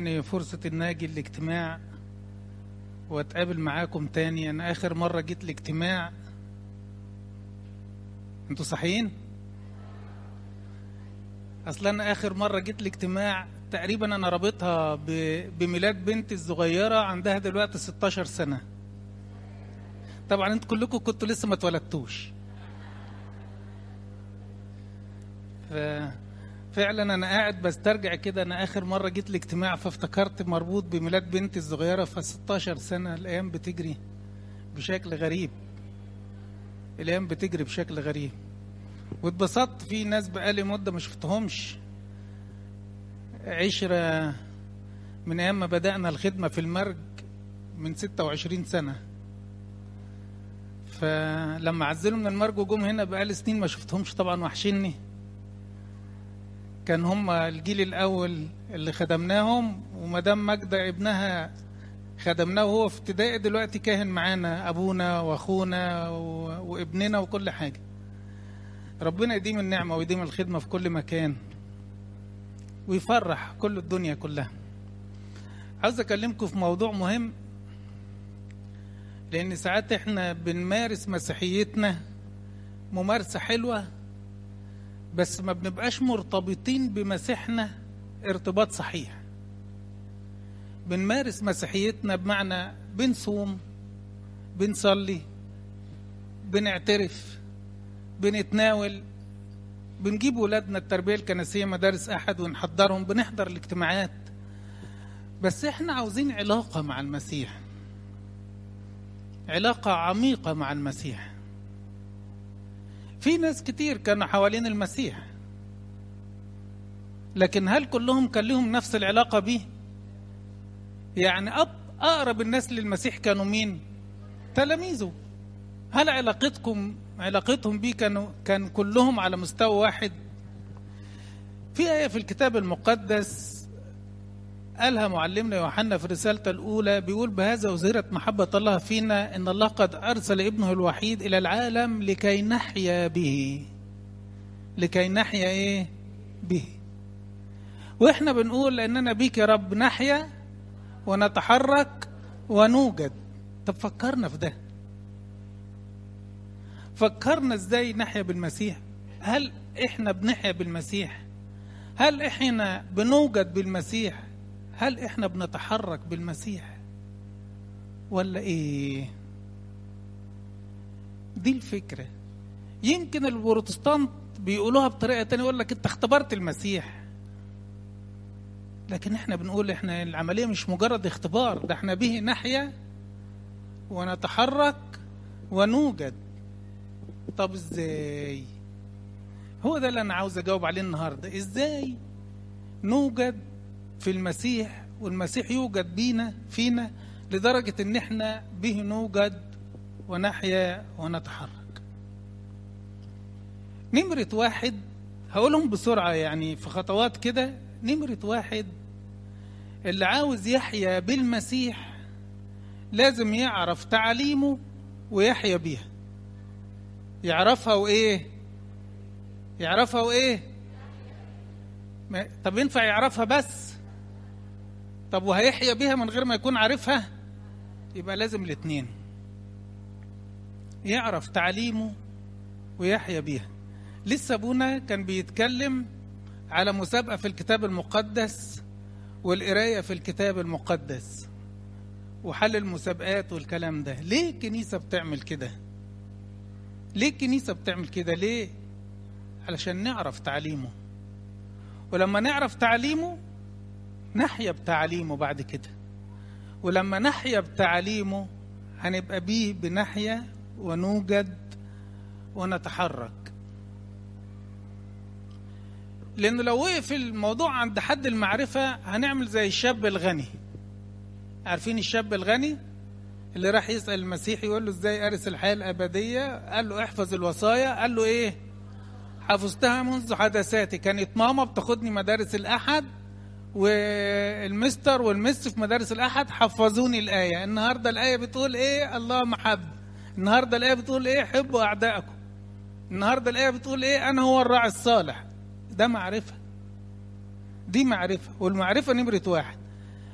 تاني فرصة إن أجي الاجتماع وأتقابل معاكم تاني أنا آخر مرة جيت الاجتماع أنتوا صحيين؟ أصل أنا آخر مرة جيت الاجتماع تقريبا أنا رابطها ب- بميلاد بنتي الصغيرة عندها دلوقتي 16 سنة طبعا انتوا كلكم كنتوا لسه ما اتولدتوش ففعلا انا قاعد بسترجع كده انا اخر مره جيت الاجتماع فافتكرت مربوط بميلاد بنتي الصغيره ف 16 سنه الايام بتجري بشكل غريب الايام بتجري بشكل غريب واتبسطت في ناس بقالي مده ما شفتهمش عشره من ايام ما بدانا الخدمه في المرج من 26 سنه فلما عزلوا من المرج وجم هنا بقالي سنين ما شفتهمش طبعا وحشني كان هم الجيل الاول اللي خدمناهم ومدام ماجدة ابنها خدمناه وهو في ابتدائي دلوقتي كاهن معانا ابونا واخونا و- وابننا وكل حاجه ربنا يديم النعمه ويديم الخدمه في كل مكان ويفرح كل الدنيا كلها عاوز اكلمكم في موضوع مهم لان ساعات احنا بنمارس مسيحيتنا ممارسه حلوه بس ما بنبقاش مرتبطين بمسيحنا ارتباط صحيح بنمارس مسيحيتنا بمعنى بنصوم بنصلي بنعترف بنتناول بنجيب ولادنا التربية الكنسية مدارس أحد ونحضرهم بنحضر الاجتماعات بس احنا عاوزين علاقة مع المسيح علاقة عميقة مع المسيح في ناس كتير كانوا حوالين المسيح لكن هل كلهم كان لهم نفس العلاقة بيه يعني أب أقرب الناس للمسيح كانوا مين تلاميذه هل علاقتكم علاقتهم بيه كانوا كان كلهم على مستوى واحد في آية في الكتاب المقدس قالها معلمنا يوحنا في رسالته الأولى بيقول بهذا أظهرت محبة الله فينا إن الله قد أرسل ابنه الوحيد إلى العالم لكي نحيا به لكي نحيا إيه به وإحنا بنقول إننا بيك يا رب نحيا ونتحرك ونوجد طب فكرنا في ده فكرنا إزاي نحيا بالمسيح هل إحنا بنحيا بالمسيح هل إحنا بنوجد بالمسيح هل احنا بنتحرك بالمسيح ولا ايه دي الفكرة يمكن البروتستانت بيقولوها بطريقة تانية يقول لك انت اختبرت المسيح لكن احنا بنقول احنا العملية مش مجرد اختبار ده احنا به نحيا ونتحرك ونوجد طب ازاي هو ده اللي انا عاوز اجاوب عليه النهارده ازاي نوجد في المسيح والمسيح يوجد بينا فينا لدرجة ان احنا به نوجد ونحيا ونتحرك نمرة واحد هقولهم بسرعة يعني في خطوات كده نمرة واحد اللي عاوز يحيا بالمسيح لازم يعرف تعاليمه ويحيا بيها يعرفها وايه يعرفها وايه ما- طب ينفع يعرفها بس طب وهيحيا بيها من غير ما يكون عارفها يبقى لازم الاثنين يعرف تعليمه ويحيا بيها لسه ابونا كان بيتكلم على مسابقة في الكتاب المقدس والقراية في الكتاب المقدس وحل المسابقات والكلام ده ليه الكنيسة بتعمل كده ليه الكنيسة بتعمل كده ليه علشان نعرف تعليمه ولما نعرف تعليمه نحيا بتعليمه بعد كده ولما نحيا بتعليمه هنبقى بيه بنحيا ونوجد ونتحرك لأنه لو وقف الموضوع عند حد المعرفة هنعمل زي الشاب الغني عارفين الشاب الغني اللي راح يسأل المسيح يقول له ازاي أرث الحياة الأبدية قال له احفظ الوصايا قال له ايه حفظتها منذ حدثاتي كانت ماما بتاخدني مدارس الأحد والمستر والمس في مدارس الأحد حفظوني الآية النهاردة الآية بتقول إيه الله محب النهاردة الآية بتقول إيه حبوا أعدائكم النهاردة الآية بتقول إيه أنا هو الراعي الصالح ده معرفة دي معرفة والمعرفة نمرة واحد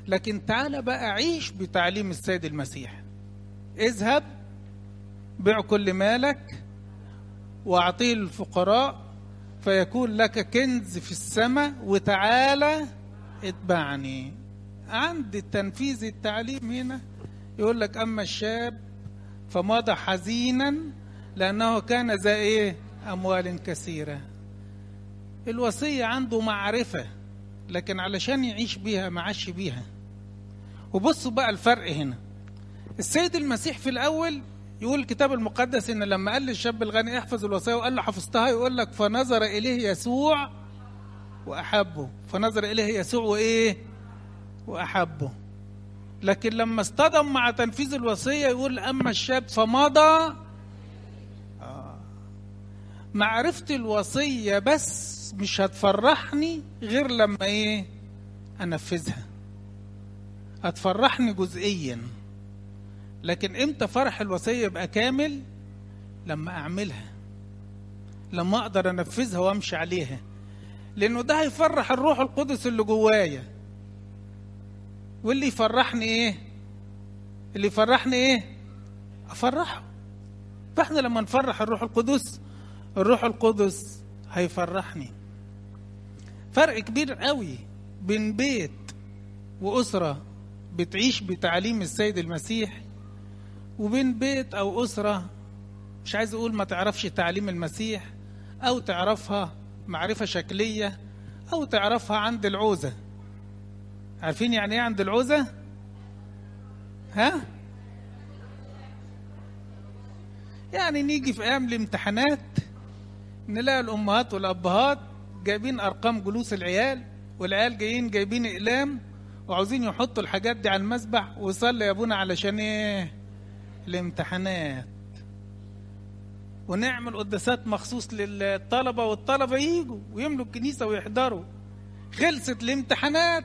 لكن تعالى بقى عيش بتعليم السيد المسيح اذهب بيع كل مالك واعطيه للفقراء فيكون لك كنز في السماء وتعالى اتبعني عند تنفيذ التعليم هنا يقول لك اما الشاب فمضى حزينا لانه كان ذا ايه اموال كثيره الوصيه عنده معرفه لكن علشان يعيش بيها ما عاش بيها وبصوا بقى الفرق هنا السيد المسيح في الاول يقول الكتاب المقدس ان لما قال للشاب الغني احفظ الوصيه وقال له حفظتها يقول لك فنظر اليه يسوع واحبه فنظر اليه يسوع وايه واحبه لكن لما اصطدم مع تنفيذ الوصيه يقول اما الشاب فمضى آه. معرفه الوصيه بس مش هتفرحني غير لما ايه انفذها هتفرحني جزئيا لكن امتى فرح الوصيه يبقى كامل لما اعملها لما اقدر انفذها وامشي عليها لانه ده هيفرح الروح القدس اللي جوايا واللي يفرحني ايه اللي يفرحني ايه افرحه فاحنا لما نفرح الروح القدس الروح القدس هيفرحني فرق كبير قوي بين بيت واسره بتعيش بتعليم السيد المسيح وبين بيت او اسره مش عايز اقول ما تعرفش تعليم المسيح او تعرفها معرفه شكليه او تعرفها عند العوزه عارفين يعني ايه عند العوزه ها يعني نيجي في ايام الامتحانات نلاقي الامهات والابهات جايبين ارقام جلوس العيال والعيال جايين جايبين اقلام وعاوزين يحطوا الحاجات دي على المسبح وصلي يا ابونا علشان ايه الامتحانات ونعمل قداسات مخصوص للطلبة والطلبة يجوا ويملوا الكنيسة ويحضروا خلصت الامتحانات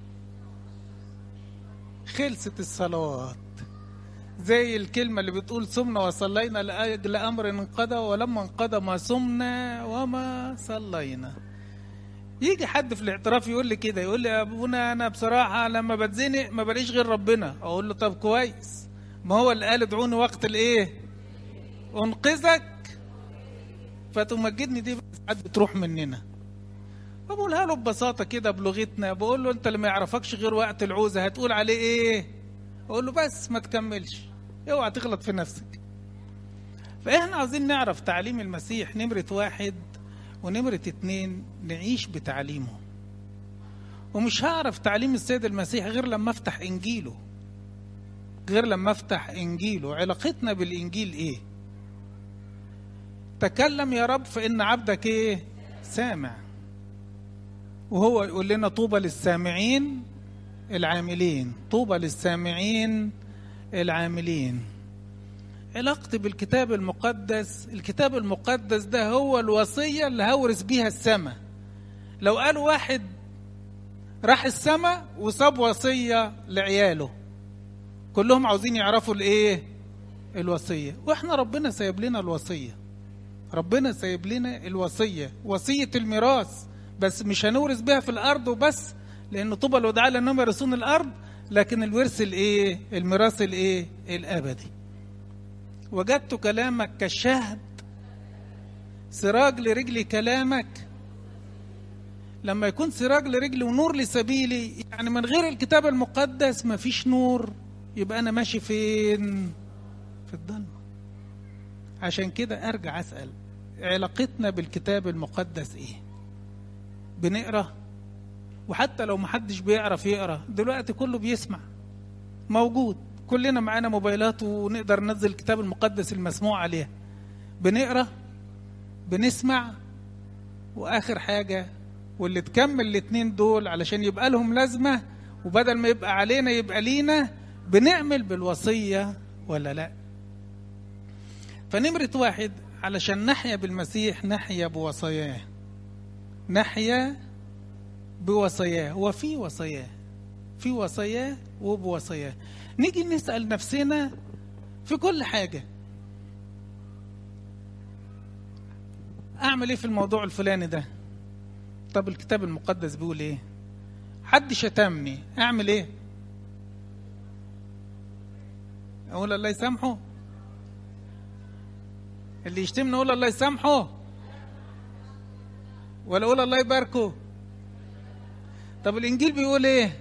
خلصت الصلوات زي الكلمة اللي بتقول صمنا وصلينا لأجل أمر انقضى ولما انقضى ما صمنا وما صلينا يجي حد في الاعتراف يقول لي كده يقول لي يا ابونا انا بصراحه لما بتزنق ما بلاقيش غير ربنا اقول له طب كويس ما هو اللي قال ادعوني وقت الايه انقذك فتمجدني دي ساعات بتروح مننا بقولها له ببساطه كده بلغتنا بقول له انت اللي ما يعرفكش غير وقت العوزه هتقول عليه ايه اقول له بس ما تكملش اوعى تغلط في نفسك فاحنا عاوزين نعرف تعليم المسيح نمره واحد ونمرة اتنين نعيش بتعليمه ومش هعرف تعليم السيد المسيح غير لما افتح انجيله غير لما افتح انجيله علاقتنا بالانجيل ايه تكلم يا رب فان عبدك ايه سامع وهو يقول لنا طوبى للسامعين العاملين طوبى للسامعين العاملين علاقتي بالكتاب المقدس الكتاب المقدس ده هو الوصية اللي هورث بيها السماء لو قال واحد راح السماء وساب وصية لعياله كلهم عاوزين يعرفوا الايه الوصية واحنا ربنا سايب لنا الوصية ربنا سايب لنا الوصية وصية الميراث بس مش هنورث بيها في الارض وبس لان طوبى الودعاء لانهم يرثون الارض لكن الورث الايه الميراث الايه الابدي وجدت كلامك كالشهد سراج لرجلي كلامك لما يكون سراج لرجلي ونور لسبيلي يعني من غير الكتاب المقدس ما فيش نور يبقى انا ماشي فين في الضلمه عشان كده ارجع اسال علاقتنا بالكتاب المقدس ايه بنقرا وحتى لو محدش بيعرف يقرا دلوقتي كله بيسمع موجود كلنا معانا موبايلات ونقدر ننزل الكتاب المقدس المسموع عليها بنقرا بنسمع واخر حاجه واللي تكمل الاتنين دول علشان يبقى لهم لازمه وبدل ما يبقى علينا يبقى لينا بنعمل بالوصيه ولا لا فنمرة واحد علشان نحيا بالمسيح نحيا بوصاياه نحيا بوصاياه وفي وصاياه في وصاياه وبوصاياه نيجي نسأل نفسنا في كل حاجة أعمل إيه في الموضوع الفلاني ده طب الكتاب المقدس بيقول إيه حد شتمني اعمل ايه اقول الله يسامحه اللي يشتمني اقول الله يسامحه ولا اقول الله يباركه طب الانجيل بيقول ايه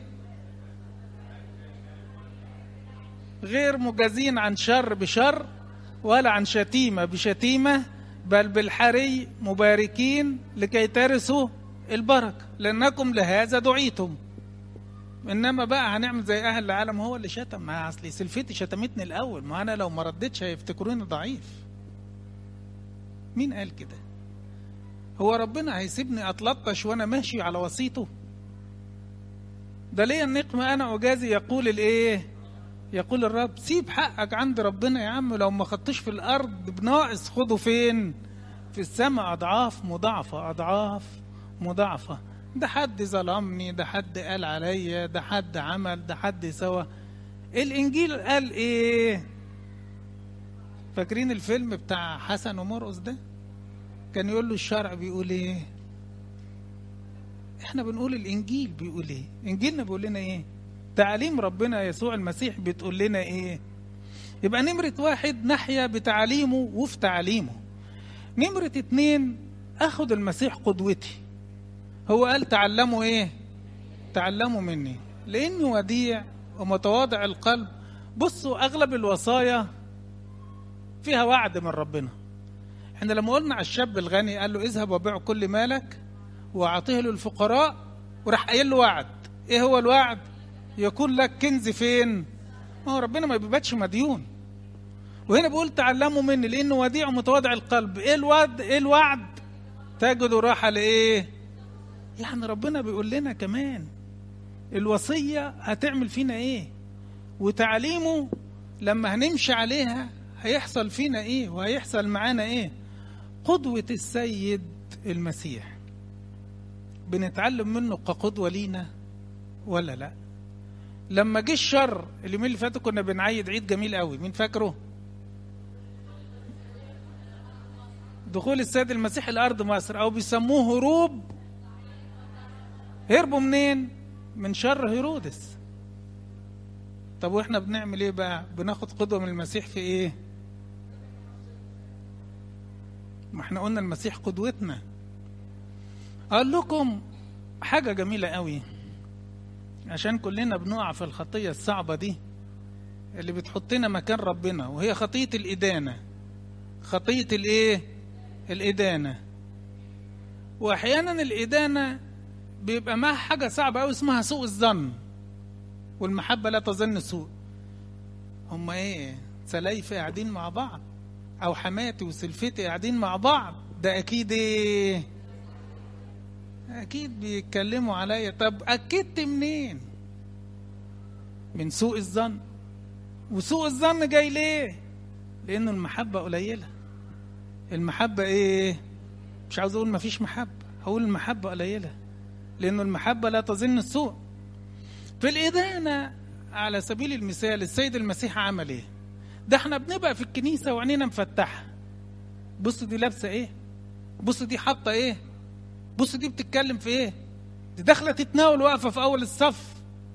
غير مجازين عن شر بشر ولا عن شتيمه بشتيمه بل بالحري مباركين لكي ترثوا البركه لانكم لهذا دعيتم انما بقى هنعمل زي اهل العالم هو اللي شتم ما اصلي سلفتي شتمتني الاول ما انا لو ما ردتش هيفتكروني ضعيف مين قال كده هو ربنا هيسيبني اتلطش وانا ماشي على وسيطه ده ليه النقمة أنا أجازي يقول الإيه؟ يقول الرب سيب حقك عند ربنا يا عم لو ما خدتش في الأرض بناقص خده فين؟ في السماء أضعاف مضاعفة أضعاف مضاعفة ده حد ظلمني ده حد قال عليا ده حد عمل ده حد سوى الإنجيل قال إيه؟ فاكرين الفيلم بتاع حسن ومرقص ده؟ كان يقول له الشرع بيقول إيه؟ احنا بنقول الانجيل بيقول ايه انجيلنا بيقول لنا ايه تعاليم ربنا يسوع المسيح بتقول لنا ايه يبقى نمرة واحد نحيا بتعاليمه وفي تعاليمه نمرة اتنين اخد المسيح قدوتي هو قال تعلموا ايه تعلموا مني لاني وديع ومتواضع القلب بصوا اغلب الوصايا فيها وعد من ربنا احنا لما قلنا على الشاب الغني قال له اذهب وبيع كل مالك واعطيه للفقراء وراح قايل له وعد ايه هو الوعد يكون لك كنز فين ما هو ربنا ما بيباتش مديون وهنا بيقول تعلموا مني لانه وديع ومتواضع القلب ايه الوعد ايه الوعد تجدوا راحه لايه يعني ربنا بيقول لنا كمان الوصيه هتعمل فينا ايه وتعليمه لما هنمشي عليها هيحصل فينا ايه وهيحصل معانا ايه قدوه السيد المسيح بنتعلم منه كقدوة لينا ولا لا لما جه الشر اليومين اللي فاتوا كنا بنعيد عيد جميل قوي مين فاكره دخول السيد المسيح الارض مصر او بيسموه هروب هربوا منين من شر هيرودس طب واحنا بنعمل ايه بقى بناخد قدوة من المسيح في ايه ما احنا قلنا المسيح قدوتنا اقول لكم حاجه جميله قوي عشان كلنا بنقع في الخطيه الصعبه دي اللي بتحطنا مكان ربنا وهي خطيه الادانه خطيه الايه الادانه واحيانا الادانه بيبقى معها حاجه صعبه قوي اسمها سوء الظن والمحبه لا تظن سوء هما ايه سلايفه قاعدين مع بعض او حماتي وسلفتي قاعدين مع بعض ده اكيد ايه اكيد بيتكلموا عليا طب اكدت منين من سوء الظن وسوء الظن جاي ليه لانه المحبه قليله المحبه ايه مش عاوز اقول مفيش محبه هقول المحبه قليله لانه المحبه لا تظن السوء في الادانه على سبيل المثال السيد المسيح عمل ايه ده احنا بنبقى في الكنيسه وعينينا مفتحه بص دي لابسه ايه بص دي حاطه ايه بص دي بتتكلم في ايه دي داخله تتناول واقفه في اول الصف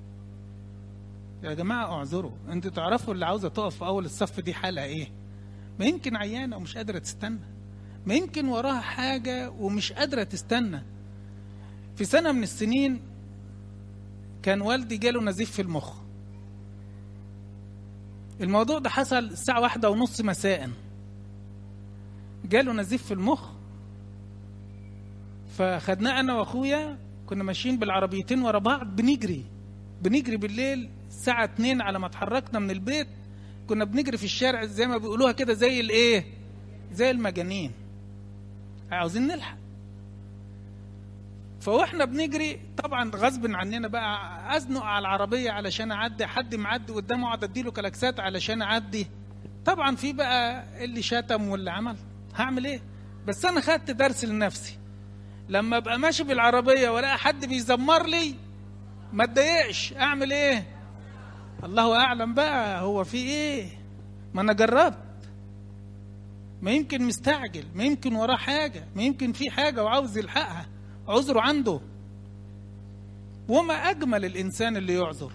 يا جماعه اعذروا انتوا تعرفوا اللي عاوزه تقف في اول الصف دي حالها ايه ما يمكن عيانه ومش قادره تستنى ما يمكن وراها حاجه ومش قادره تستنى في سنه من السنين كان والدي جاله نزيف في المخ الموضوع ده حصل الساعة واحدة ونص مساء جاله نزيف في المخ فخدناه انا واخويا كنا ماشيين بالعربيتين ورا بعض بنجري بنجري بالليل الساعة 2 على ما اتحركنا من البيت كنا بنجري في الشارع زي ما بيقولوها كده زي الايه زي المجانين عاوزين نلحق فواحنا بنجري طبعا غصب عننا بقى ازنق على العربيه علشان اعدي حد معدي قدامه اقعد اديله كلاكسات علشان اعدي طبعا في بقى اللي شتم واللي عمل هعمل ايه بس انا خدت درس لنفسي لما ابقى ماشي بالعربيه والاقي حد بيزمر لي ما اتضايقش اعمل ايه الله اعلم بقى هو في ايه ما انا جربت ما يمكن مستعجل ما يمكن وراه حاجه ما يمكن في حاجه وعاوز يلحقها عذره عنده وما أجمل الإنسان اللي يعذر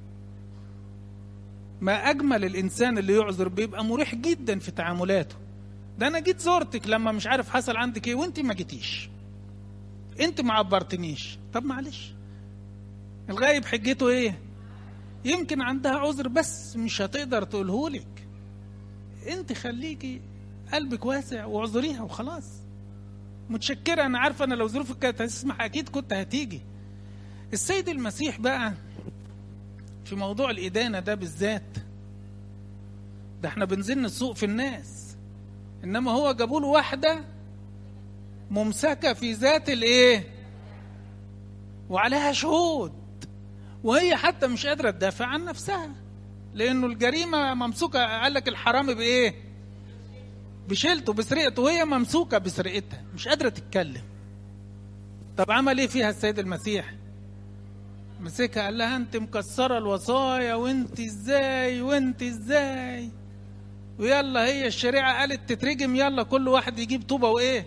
ما أجمل الإنسان اللي يعذر بيبقى مريح جدا في تعاملاته ده أنا جيت زورتك لما مش عارف حصل عندك إيه وأنت ما جيتيش أنت ما عبرتنيش طب معلش الغايب حجته إيه يمكن عندها عذر بس مش هتقدر تقولهولك أنت خليكي قلبك واسع واعذريها وخلاص متشكرة أنا عارفة أنا لو ظروفك كانت هتسمح أكيد كنت هتيجي السيد المسيح بقى في موضوع الإدانة ده بالذات ده احنا بنزن السوق في الناس إنما هو جابوا له واحدة ممسكة في ذات الإيه وعليها شهود وهي حتى مش قادرة تدافع عن نفسها لأنه الجريمة ممسوكة قال لك الحرامي بإيه بشيلته بسرقته وهي ممسوكة بسرقتها مش قادرة تتكلم طب عمل ايه فيها السيد المسيح مسكها قال لها انت مكسرة الوصايا وانت ازاي وانت ازاي ويلا هي الشريعة قالت تترجم يلا كل واحد يجيب طوبة وايه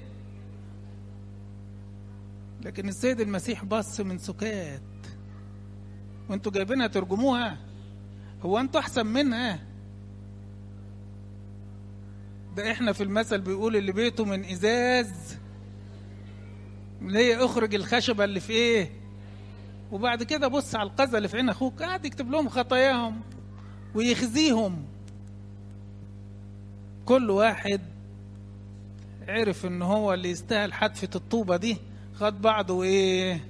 لكن السيد المسيح بص من سكات وانتوا جايبينها ترجموها هو انتوا احسن منها ده احنا في المثل بيقول اللي بيته من ازاز اللي هي اخرج الخشبة اللي في ايه وبعد كده بص على القذى اللي في عين اخوك قاعد يكتب لهم خطاياهم ويخزيهم كل واحد عرف ان هو اللي يستاهل حتفة الطوبة دي خد بعضه وايه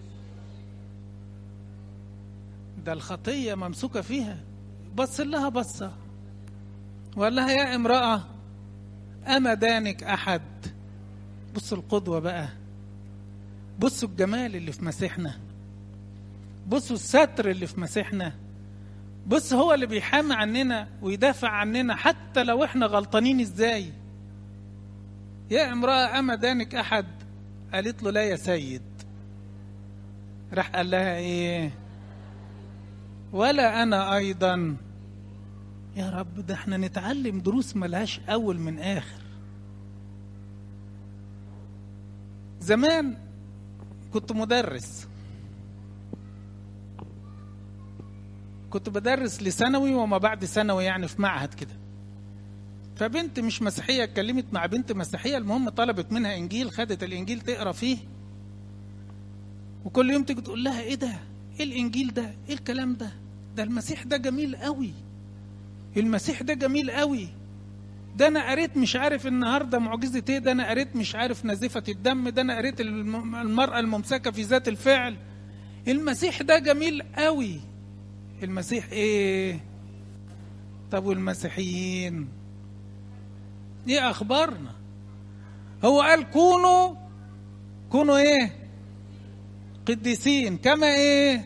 ده الخطية ممسوكة فيها بص لها بصة وقال لها يا امرأة أما دانك أحد بص القدوة بقى بصوا الجمال اللي في مسيحنا بصوا الستر اللي في مسيحنا بص هو اللي بيحامي عننا ويدافع عننا حتى لو احنا غلطانين ازاي يا امرأة أما دانك أحد قالت له لا يا سيد راح قال لها ايه ولا أنا أيضا يا رب ده احنا نتعلم دروس ملهاش أول من آخر زمان كنت مدرس كنت بدرس لثانوي وما بعد ثانوي يعني في معهد كده فبنت مش مسيحية اتكلمت مع بنت مسيحية المهم طلبت منها إنجيل خدت الإنجيل تقرا فيه وكل يوم تيجي تقول لها إيه ده؟ إيه الإنجيل ده؟ إيه الكلام ده؟ ده المسيح ده جميل قوي المسيح ده جميل قوي ده انا قريت مش عارف النهارده معجزه ايه ده انا قريت مش عارف نزفه الدم ده انا قريت المراه الممسكه في ذات الفعل المسيح ده جميل قوي المسيح ايه طب والمسيحيين ايه اخبارنا هو قال كونوا كونوا ايه قديسين كما ايه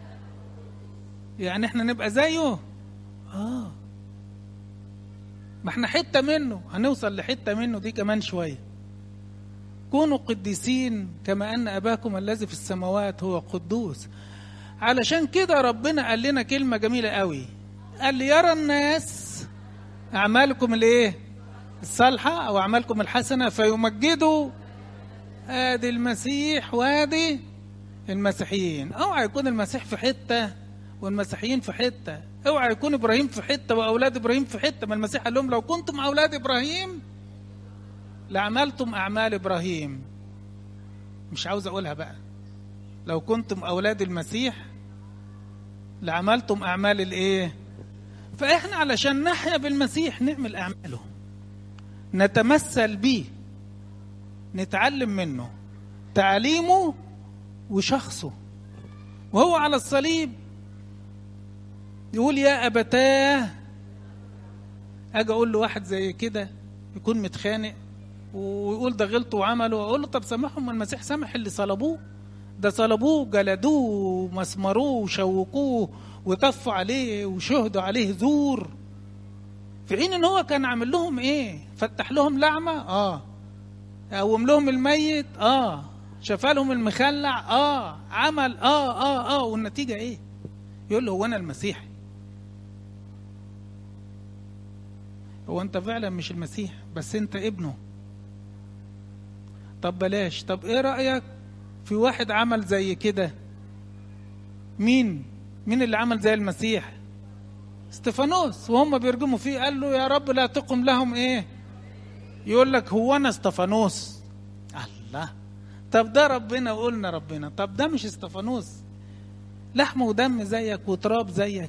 يعني احنا نبقى زيه اه ما احنا حته منه هنوصل لحته منه دي كمان شويه كونوا قديسين كما ان اباكم الذي في السماوات هو قدوس علشان كده ربنا قال لنا كلمه جميله قوي قال ليرى الناس اعمالكم الايه الصالحه او اعمالكم الحسنه فيمجدوا ادي المسيح وادي المسيحيين اوعى يكون المسيح في حته والمسيحيين في حته اوعى يكون ابراهيم في حته واولاد ابراهيم في حته ما المسيح قال لهم لو كنتم اولاد ابراهيم لعملتم اعمال ابراهيم مش عاوز اقولها بقى لو كنتم اولاد المسيح لعملتم اعمال الايه فاحنا علشان نحيا بالمسيح نعمل اعماله نتمثل بيه نتعلم منه تعليمه وشخصه وهو على الصليب يقول يا أبتاه أجي أقول له واحد زي كده يكون متخانق ويقول ده غلط وعمله وأقول له طب سامحهم المسيح سامح اللي صلبوه ده صلبوه جلدوه ومسمروه وشوقوه وطفوا عليه وشهدوا عليه زور في حين ان هو كان عامل لهم ايه فتح لهم لعمة اه قوم لهم الميت اه شفى لهم المخلع اه عمل اه اه اه والنتيجة ايه يقول له هو انا المسيح هو انت فعلا مش المسيح بس انت ابنه طب بلاش طب ايه رأيك في واحد عمل زي كده مين مين اللي عمل زي المسيح استفانوس وهم بيرجموا فيه قال له يا رب لا تقم لهم ايه يقول لك هو انا استفانوس الله طب ده ربنا قلنا ربنا طب ده مش استفانوس لحم ودم زيك وتراب زيك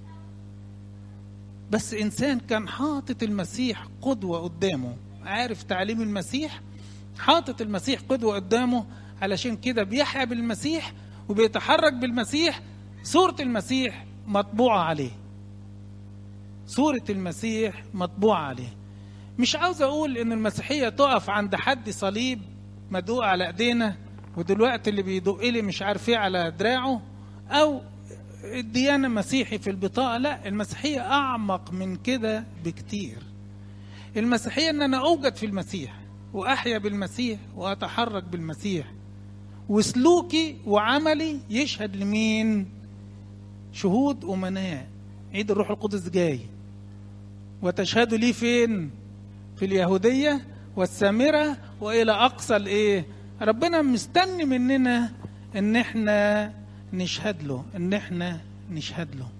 بس انسان كان حاطط المسيح قدوه قدامه عارف تعليم المسيح حاطط المسيح قدوه قدامه علشان كده بيحيا بالمسيح وبيتحرك بالمسيح صوره المسيح مطبوعه عليه صوره المسيح مطبوعه عليه مش عاوز اقول ان المسيحيه تقف عند حد صليب مدوق على ايدينا ودلوقتي اللي بيدق لي مش عارف ايه على دراعه او الديانه مسيحي في البطاقه لا المسيحيه اعمق من كده بكتير المسيحيه ان انا اوجد في المسيح واحيا بالمسيح واتحرك بالمسيح وسلوكي وعملي يشهد لمين شهود امناء عيد الروح القدس جاي وتشهدوا لي فين في اليهوديه والسامره والى اقصى الايه ربنا مستني مننا ان احنا نشهد له ان احنا نشهد له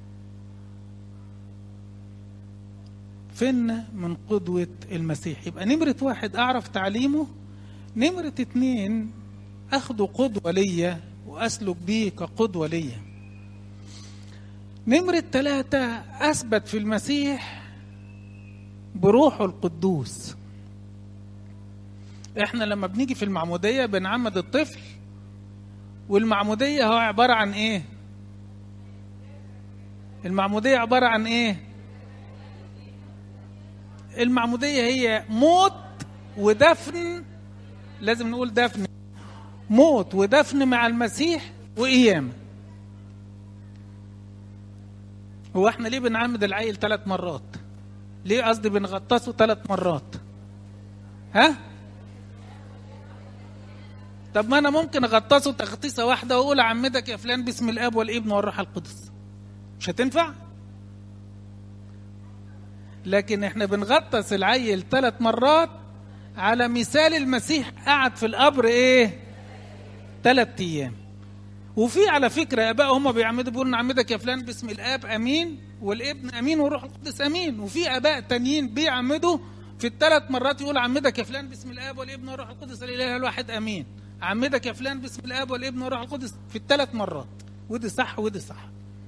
فين من قدوة المسيح يبقى نمرة واحد أعرف تعليمه نمرة اتنين أخده قدوة ليا وأسلك بيه كقدوة ليا نمرة ثلاثة أثبت في المسيح بروحه القدوس احنا لما بنيجي في المعمودية بنعمد الطفل والمعمودية هو عبارة عن ايه المعمودية عبارة عن ايه المعمودية هي موت ودفن لازم نقول دفن موت ودفن مع المسيح وقيامة هو احنا ليه بنعمد العيل ثلاث مرات ليه قصدي بنغطسه ثلاث مرات ها طب ما انا ممكن اغطسه تغطيسه واحده واقول اعمدك يا فلان باسم الاب والابن والروح القدس مش هتنفع لكن احنا بنغطس العيل ثلاث مرات على مثال المسيح قعد في القبر ايه ثلاث ايام وفي على فكره اباء هم بيعمدوا بيقولوا نعمدك يا فلان باسم الاب امين والابن امين والروح القدس امين وفي اباء تانيين بيعمدوا في الثلاث مرات يقول عمدك يا فلان باسم الاب والابن والروح القدس الاله الواحد امين عمدك يا فلان باسم الاب والابن والروح القدس في الثلاث مرات ودي صح ودي صح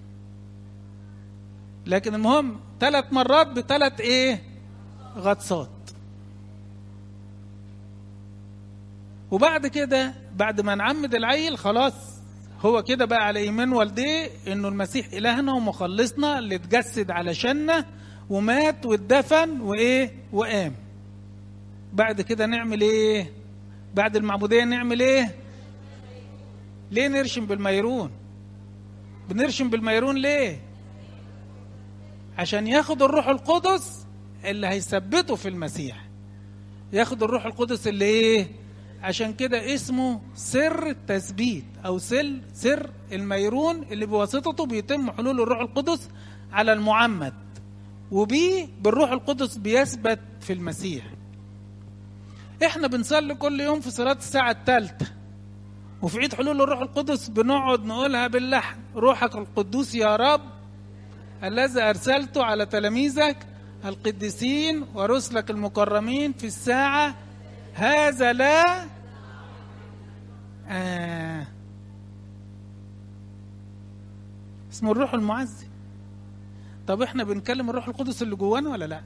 لكن المهم ثلاث مرات بثلاث ايه غطسات وبعد كده بعد ما نعمد العيل خلاص هو كده بقى على ايمان والديه انه المسيح الهنا ومخلصنا اللي اتجسد علشاننا ومات واتدفن وايه وقام بعد كده نعمل ايه بعد المعموديه نعمل ايه ليه نرشم بالميرون بنرشم بالميرون ليه عشان ياخد الروح القدس اللي هيثبته في المسيح ياخد الروح القدس اللي ايه عشان كده اسمه سر التثبيت او سل سر الميرون اللي بواسطته بيتم حلول الروح القدس على المعمد وبيه بالروح القدس بيثبت في المسيح احنا بنصلي كل يوم في صلاة الساعة الثالثة وفي عيد حلول الروح القدس بنقعد نقولها باللحن روحك القدوس يا رب الذي أرسلته على تلاميذك القديسين ورسلك المكرمين في الساعة هذا لا آه اسمه الروح المعزي طب احنا بنكلم الروح القدس اللي جوانا ولا لا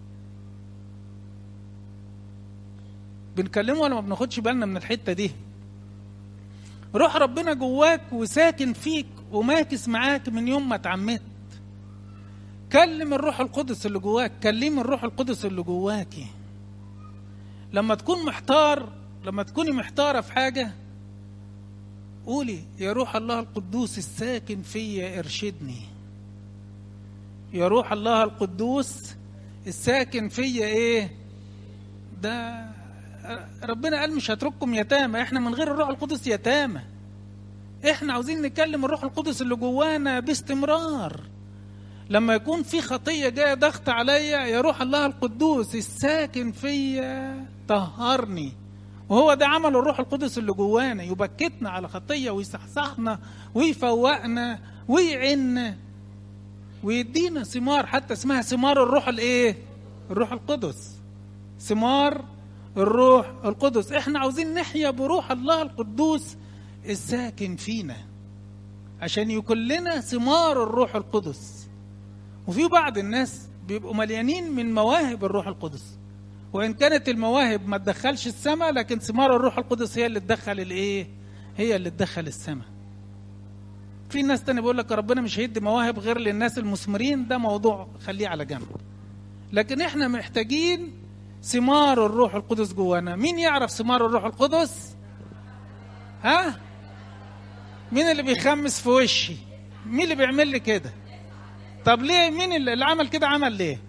بنكلمه ولا ما بناخدش بالنا من الحته دي روح ربنا جواك وساكن فيك وماكس معاك من يوم ما اتعمدت كلم الروح القدس اللي جواك كلم الروح القدس اللي جواكي لما تكون محتار لما تكوني محتارة في حاجة قولي يا روح الله القدوس الساكن فيا ارشدني يا روح الله القدوس الساكن فيا ايه ده ربنا قال مش هترككم يتامى احنا من غير الروح القدس يتامى احنا عاوزين نكلم الروح القدس اللي جوانا باستمرار لما يكون في خطيه جايه ضغط عليا يا روح الله القدوس الساكن فيا طهرني وهو ده عمل الروح القدس اللي جوانا يبكتنا على خطية ويصحصحنا ويفوقنا ويعنا ويدينا ثمار حتى اسمها ثمار الروح الايه الروح القدس ثمار الروح القدس احنا عاوزين نحيا بروح الله القدوس الساكن فينا عشان يكون لنا ثمار الروح القدس وفي بعض الناس بيبقوا مليانين من مواهب الروح القدس وان كانت المواهب ما تدخلش السماء لكن ثمار الروح القدس هي اللي تدخل الايه هي اللي تدخل السماء في ناس تاني بيقول لك ربنا مش هيدي مواهب غير للناس المثمرين ده موضوع خليه على جنب لكن احنا محتاجين ثمار الروح القدس جوانا مين يعرف ثمار الروح القدس ها مين اللي بيخمس في وشي مين اللي بيعمل لي كده طب ليه مين اللي عمل كده عمل ليه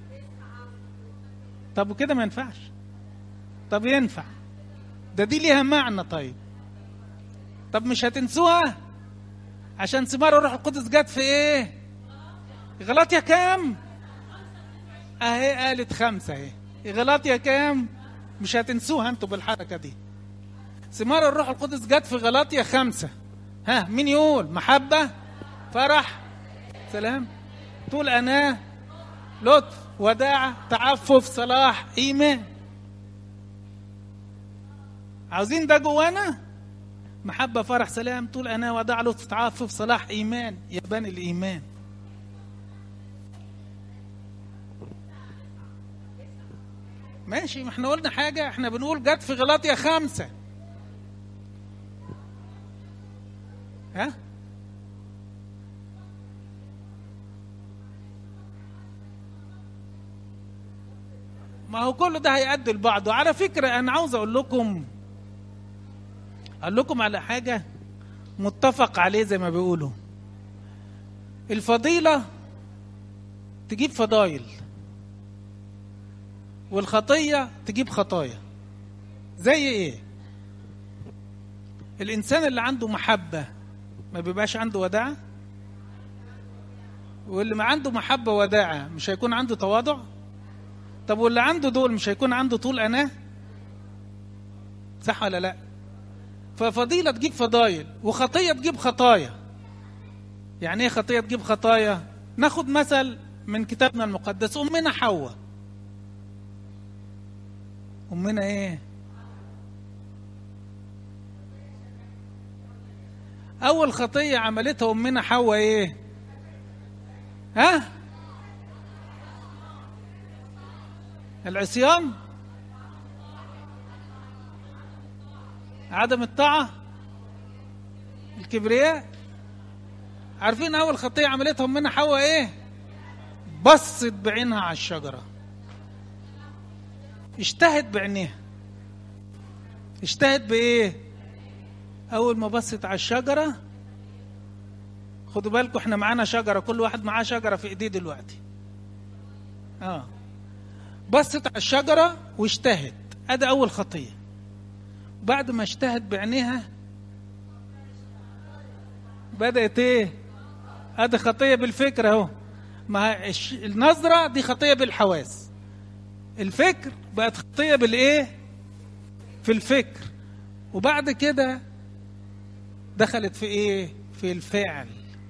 طب وكده ما ينفعش طب ينفع ده دي ليها معنى طيب طب مش هتنسوها عشان ثمار الروح القدس جت في ايه غلطيا كام اهي قالت خمسة اهي غلطيا كام مش هتنسوها انتوا بالحركة دي ثمار الروح القدس جت في غلطيا خمسة ها مين يقول محبة فرح سلام طول أناه لطف وداعة تعفف صلاح إيمان عاوزين ده جوانا محبة فرح سلام طول أنا وداع لطف تعفف صلاح إيمان يبان الإيمان ماشي ما احنا قلنا حاجة احنا بنقول جت في غلاطيا خمسة ها ما هو كل ده هيأدي لبعضه على فكرة أنا عاوز أقول لكم أقول لكم على حاجة متفق عليه زي ما بيقولوا الفضيلة تجيب فضايل والخطية تجيب خطايا زي ايه الإنسان اللي عنده محبة ما بيبقاش عنده وداعة واللي ما عنده محبة وداعة مش هيكون عنده تواضع طب واللي عنده دول مش هيكون عنده طول أناه صح ولا لا ففضيلة تجيب فضايل وخطية تجيب خطايا يعني ايه خطية تجيب خطايا ناخد مثل من كتابنا المقدس أمنا حواء أمنا ايه أول خطية عملتها أمنا حواء ايه ها العصيان عدم الطاعة الكبرياء عارفين أول خطية عملتها أمنا حواء إيه؟ بصت بعينها على الشجرة اشتهت بعينيها اشتهت بإيه؟ أول ما بصت على الشجرة خدوا بالكم احنا معانا شجرة كل واحد معاه شجرة في ايديه دلوقتي اه بصت على الشجرة واشتهت ادي اول خطية بعد ما اشتهت بعينيها بدأت ايه ادي خطية بالفكر اهو ما الش- النظرة دي خطية بالحواس الفكر بقت خطية بالايه في الفكر وبعد كده دخلت في ايه في الفعل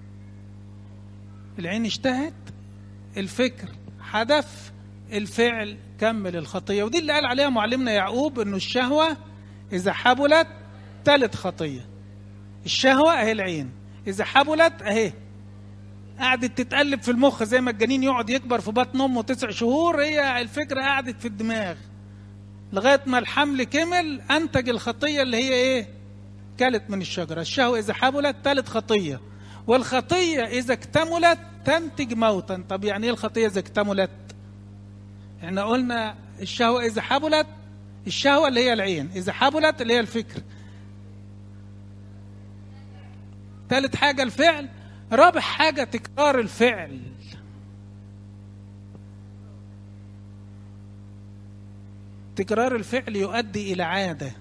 العين اشتهت الفكر حدث الفعل كمل الخطية ودي اللي قال عليها معلمنا يعقوب انه الشهوة اذا حبلت تلت خطية الشهوة اهي العين اذا حبلت اهي قعدت تتقلب في المخ زي ما الجنين يقعد يكبر في بطن امه تسع شهور هي الفكرة قعدت في الدماغ لغاية ما الحمل كمل انتج الخطية اللي هي ايه كلت من الشجرة الشهوة إذا حبلت تلت خطية والخطية إذا اكتملت تنتج موتا طب يعني إيه الخطية إذا اكتملت احنا قلنا الشهوة إذا حبلت الشهوة اللي هي العين إذا حبلت اللي هي الفكر ثالث حاجة الفعل رابع حاجة تكرار الفعل تكرار الفعل يؤدي إلى عادة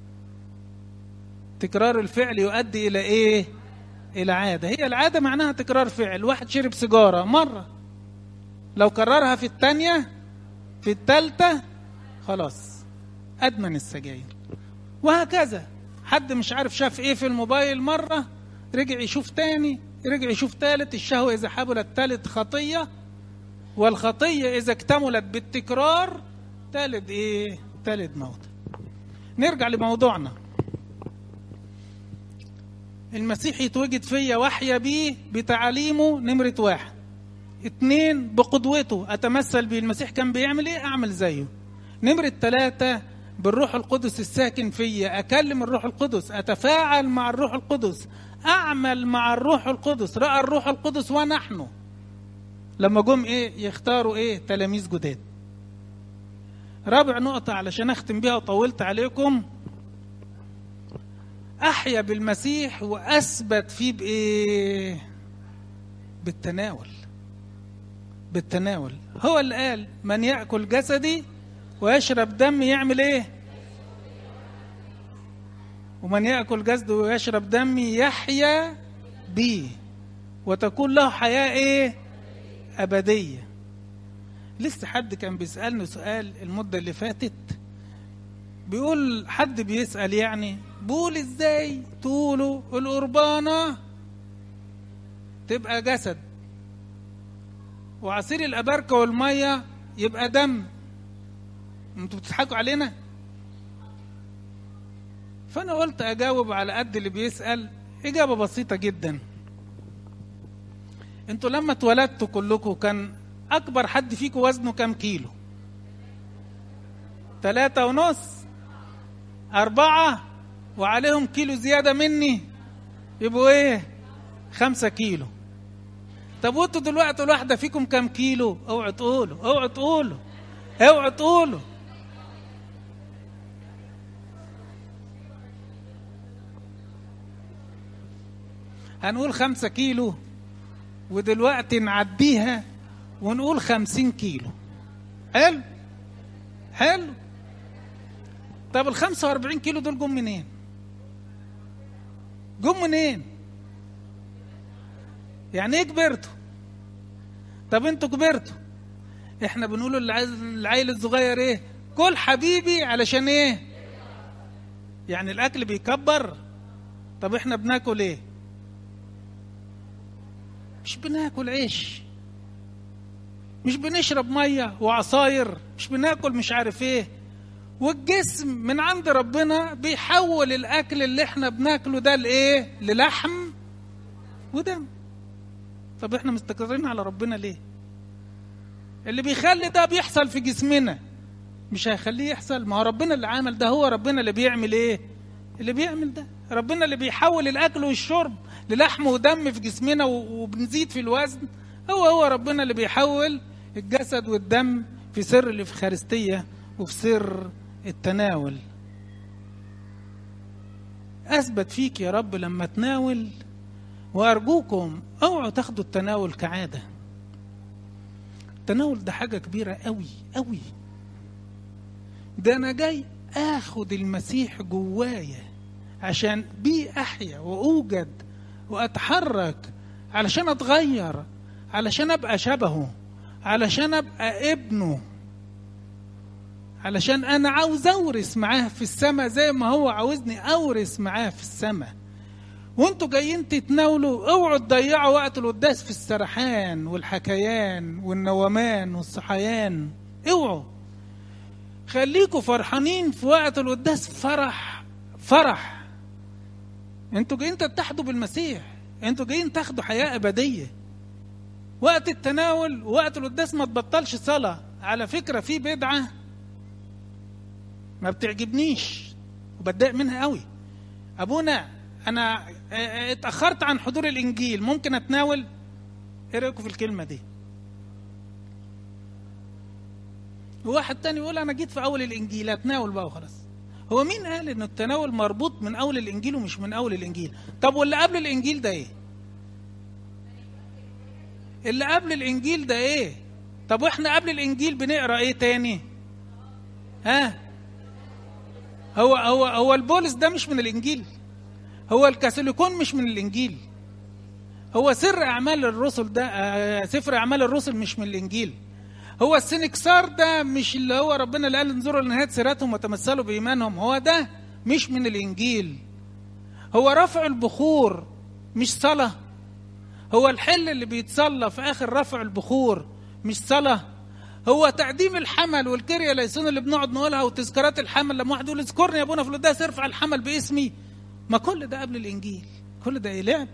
تكرار الفعل يؤدي إلى إيه؟ إلى عادة هي العادة معناها تكرار فعل واحد شرب سيجارة مرة لو كررها في الثانية في الثالثة خلاص أدمن السجاير وهكذا حد مش عارف شاف ايه في الموبايل مرة رجع يشوف تاني رجع يشوف تالت الشهوة إذا حبلت تالت خطية والخطية إذا اكتملت بالتكرار تالت إيه؟ تالت موت نرجع لموضوعنا المسيح يتوجد فيا وحيا بيه بتعاليمه نمرة واحد اتنين بقدوته أتمثل بيه المسيح كان بيعمل إيه أعمل زيه نمرة ثلاثة بالروح القدس الساكن فيا أكلم الروح القدس أتفاعل مع الروح القدس أعمل مع الروح القدس رأى الروح القدس ونحن لما جم إيه يختاروا إيه تلاميذ جداد رابع نقطة علشان أختم بيها وطولت عليكم أحيا بالمسيح وأثبت فيه بإيه بالتناول بالتناول هو اللي قال من يأكل جسدي ويشرب دمي يعمل ايه ومن يأكل جسدي ويشرب دمي يحيا بي وتكون له حياة ايه أبدية لسه حد كان بيسألني سؤال المدة اللي فاتت بيقول حد بيسأل يعني بيقول ازاي تقولوا القربانة تبقى جسد وعصير الأبركة والمية يبقى دم انتوا بتضحكوا علينا فأنا قلت أجاوب على قد اللي بيسأل إجابة بسيطة جدا انتوا لما اتولدتوا كلكم كان أكبر حد فيكم وزنه كام كيلو ثلاثة ونص أربعة وعليهم كيلو زيادة مني يبقوا إيه خمسة كيلو طب وانتوا دلوقتي الواحدة فيكم كام كيلو اوعوا تقولوا اوعوا تقولوا اوعوا تقولوا هنقول خمسة كيلو ودلوقتي نعديها ونقول خمسين كيلو حلو حلو طب الخمسة واربعين كيلو دول جم منين جم منين يعني ايه كبرتوا طب انتوا كبرتوا احنا بنقول للعيل الصغير ايه كل حبيبي علشان ايه يعني الاكل بيكبر طب احنا بناكل ايه مش بناكل عيش مش بنشرب ميه وعصاير مش بناكل مش عارف ايه والجسم من عند ربنا بيحول الاكل اللي احنا بناكله ده لايه للحم ودم طب احنا مستقرين على ربنا ليه اللي بيخلي ده بيحصل في جسمنا مش هيخليه يحصل ما هو ربنا اللي عامل ده هو ربنا اللي بيعمل ايه اللي بيعمل ده ربنا اللي بيحول الاكل والشرب للحم ودم في جسمنا وبنزيد في الوزن هو هو ربنا اللي بيحول الجسد والدم في سر الافخارستيه وفي سر التناول اثبت فيك يا رب لما تناول وارجوكم اوعوا تاخدوا التناول كعاده التناول ده حاجه كبيره قوي قوي ده انا جاي اخد المسيح جوايا عشان بيه احيا واوجد واتحرك علشان اتغير علشان ابقى شبهه علشان ابقى ابنه علشان انا عاوز اورث معاه في السماء زي ما هو عاوزني اورث معاه في السماء وانتوا جايين تتناولوا اوعوا تضيعوا وقت القداس في السرحان والحكيان والنومان والصحيان اوعوا خليكوا فرحانين في وقت القداس فرح فرح انتوا جايين تتحدوا بالمسيح انتوا جايين تاخدوا حياة أبدية وقت التناول ووقت القداس ما تبطلش صلاة على فكرة في بدعة ما بتعجبنيش وبتضايق منها قوي أبونا أنا اتأخرت عن حضور الإنجيل ممكن أتناول إيه رأيكم في الكلمة دي وواحد تاني يقول أنا جيت في أول الإنجيل أتناول بقى وخلاص هو مين قال ان التناول مربوط من اول الانجيل ومش من اول الانجيل طب واللي قبل الانجيل ده ايه اللي قبل الانجيل ده ايه طب واحنا قبل الانجيل بنقرا ايه تاني ها هو هو هو البولس ده مش من الانجيل هو الكاثوليكون مش من الانجيل هو سر اعمال الرسل ده آه سفر اعمال الرسل مش من الانجيل هو السنكسار ده مش اللي هو ربنا اللي قال انظروا لنهايه سيرتهم وتمثلوا بايمانهم هو ده مش من الإنجيل هو رفع البخور مش صلاة هو الحل اللي بيتصلى في آخر رفع البخور مش صلاة هو تقديم الحمل والكريا ليسون اللي بنقعد نقولها وتذكارات الحمل لما واحد يقول اذكرني يا ابونا في القداس ارفع الحمل باسمي ما كل ده قبل الانجيل كل ده ايه لعب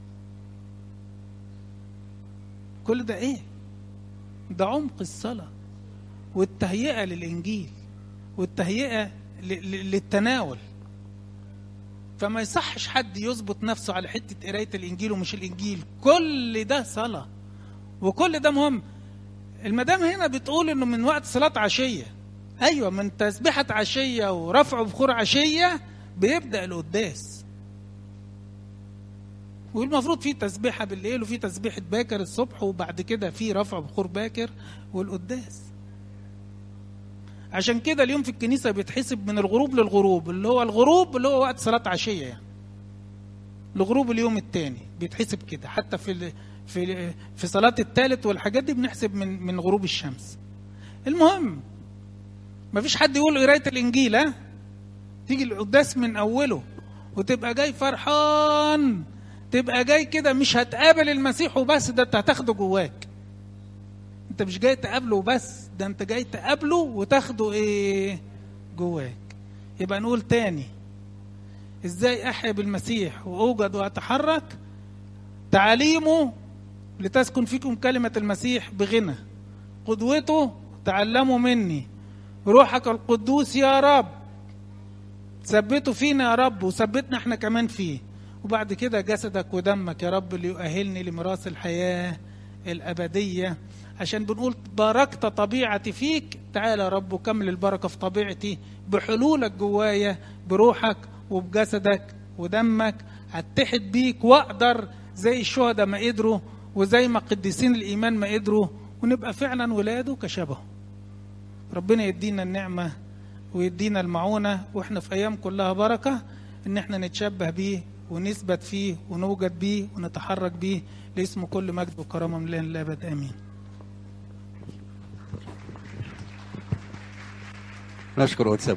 كل ده ايه ده عمق الصلاه والتهيئه للانجيل والتهيئه للتناول فما يصحش حد يظبط نفسه على حته قرايه الانجيل ومش الانجيل كل ده صلاه وكل ده مهم المدام هنا بتقول انه من وقت صلاه عشيه ايوه من تسبيحه عشيه ورفع بخور عشيه بيبدا القداس والمفروض في تسبيحه بالليل وفي تسبيحه باكر الصبح وبعد كده في رفع بخور باكر والقداس عشان كده اليوم في الكنيسه بيتحسب من الغروب للغروب اللي هو الغروب اللي هو وقت صلاه عشيه يعني الغروب اليوم الثاني بيتحسب كده حتى في في في صلاه الثالث والحاجات دي بنحسب من من غروب الشمس المهم ما فيش حد يقول قرايه الانجيل ها تيجي القداس من اوله وتبقى جاي فرحان تبقى جاي كده مش هتقابل المسيح وبس ده انت هتاخده جواك انت مش جاي تقابله بس ده انت جاي تقابله وتاخده ايه جواك يبقى نقول تاني ازاي احيا بالمسيح واوجد واتحرك تعاليمه لتسكن فيكم كلمة المسيح بغنى قدوته تعلموا مني روحك القدوس يا رب ثبته فينا يا رب وثبتنا احنا كمان فيه وبعد كده جسدك ودمك يا رب ليؤهلني لميراث الحياة الأبدية عشان بنقول باركت طبيعتي فيك تعالى يا رب وكمل البركة في طبيعتي بحلولك جوايا بروحك وبجسدك ودمك اتحد بيك واقدر زي الشهداء ما قدروا وزي ما قديسين الايمان ما قدروا ونبقى فعلا ولاده كشبهه ربنا يدينا النعمه ويدينا المعونه واحنا في ايام كلها بركه ان احنا نتشبه بيه ونثبت فيه ونوجد بيه ونتحرك بيه لاسمه كل مجد وكرامه من الله للابد امين نشكر قدس